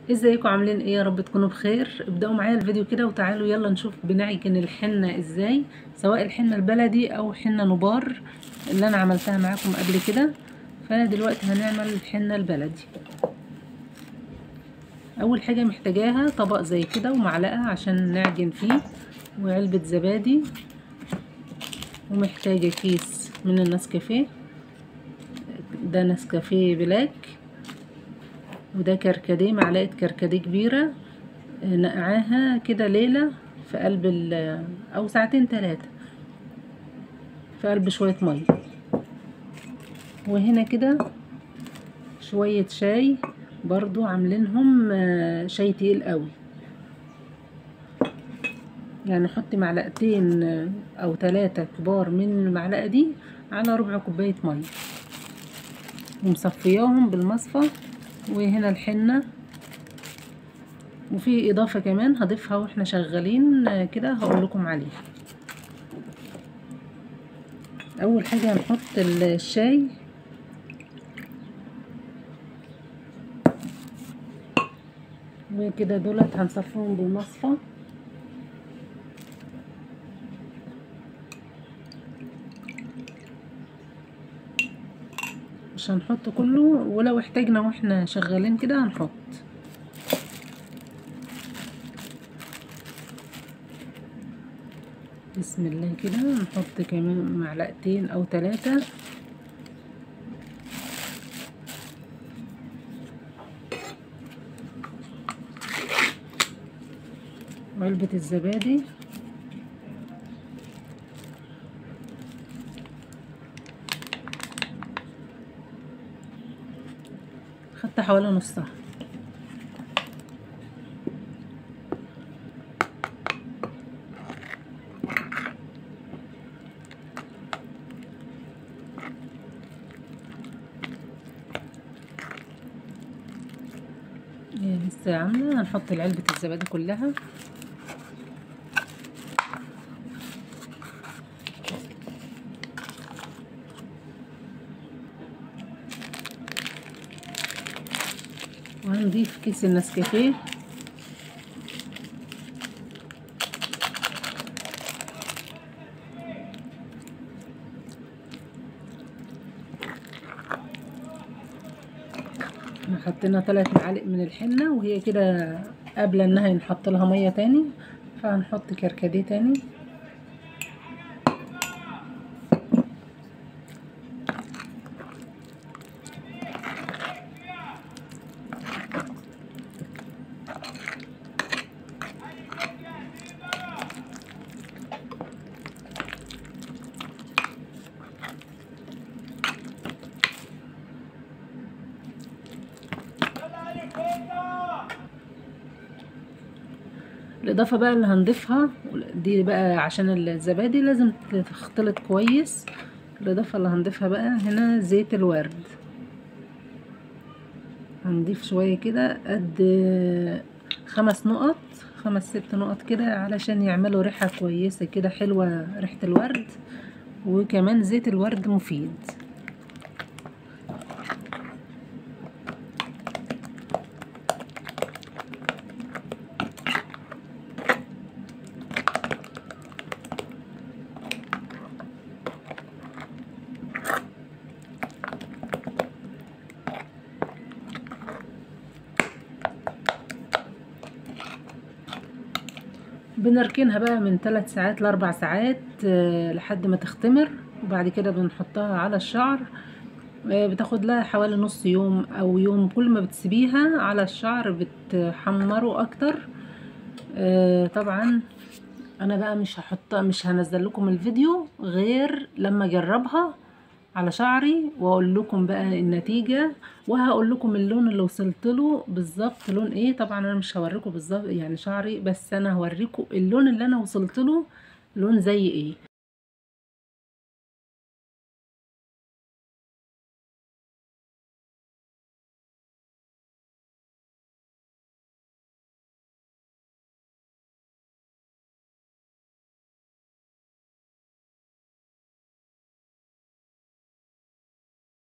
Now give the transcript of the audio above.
ازيكم عاملين ايه يا رب تكونوا بخير ابدأوا معايا الفيديو كده وتعالوا يلا نشوف بنعجن الحنة ازاي سواء الحنة البلدي او حنة نبار اللي انا عملتها معاكم قبل كده فدلوقتي هنعمل الحنة البلدي اول حاجة محتاجاها طبق زي كده ومعلقة عشان نعجن فيه وعلبة زبادي ومحتاجة كيس من النسكافيه ده نسكافيه بلاك وده كركديه معلقة كركديه كبيرة نقعاها كده ليلة في قلب او ساعتين تلاتة في قلب شوية مية وهنا كده شوية شاي برضو عاملينهم شاي تقيل قوي يعني حطي معلقتين او ثلاثة كبار من المعلقة دي على ربع كوباية مية ومصفياهم بالمصفى وهنا الحنة وفي اضافة كمان هضيفها واحنا شغالين كده هقول لكم عليها اول حاجة هنحط الشاي وكده دولت هنصفيهم بالمصفى مش هنحط كله ولو احتاجنا واحنا شغالين كده هنحط بسم الله كده نحط كمان معلقتين او ثلاثة وعلبة الزبادي خدت حوالي نصها لسه عامله هنحط علبه الزبادي كلها وهنضيف كيس النسكافيه حطينا ثلاث معالق من الحنة وهي كده قبل انها ينحط لها مية تاني فهنحط كركديه تاني الاضافه بقى اللي هنضيفها دي بقى عشان الزبادي لازم تختلط كويس الاضافه اللي هنضيفها بقى هنا زيت الورد هنضيف شويه كده قد خمس نقط خمس ست نقط كده علشان يعملوا ريحه كويسه كده حلوه ريحه الورد وكمان زيت الورد مفيد بنركنها بقى من ثلاث ساعات لاربع ساعات لحد ما تختمر وبعد كده بنحطها على الشعر بتاخد لها حوالي نص يوم او يوم كل ما بتسيبيها على الشعر بتحمره اكتر طبعا انا بقى مش هحط مش هنزل لكم الفيديو غير لما اجربها على شعري واقول لكم بقى النتيجه وهقول لكم اللون اللي وصلت له بالظبط لون ايه طبعا انا مش هوريكم بالظبط يعني شعري بس انا هوريكم اللون اللي انا وصلت له لون زي ايه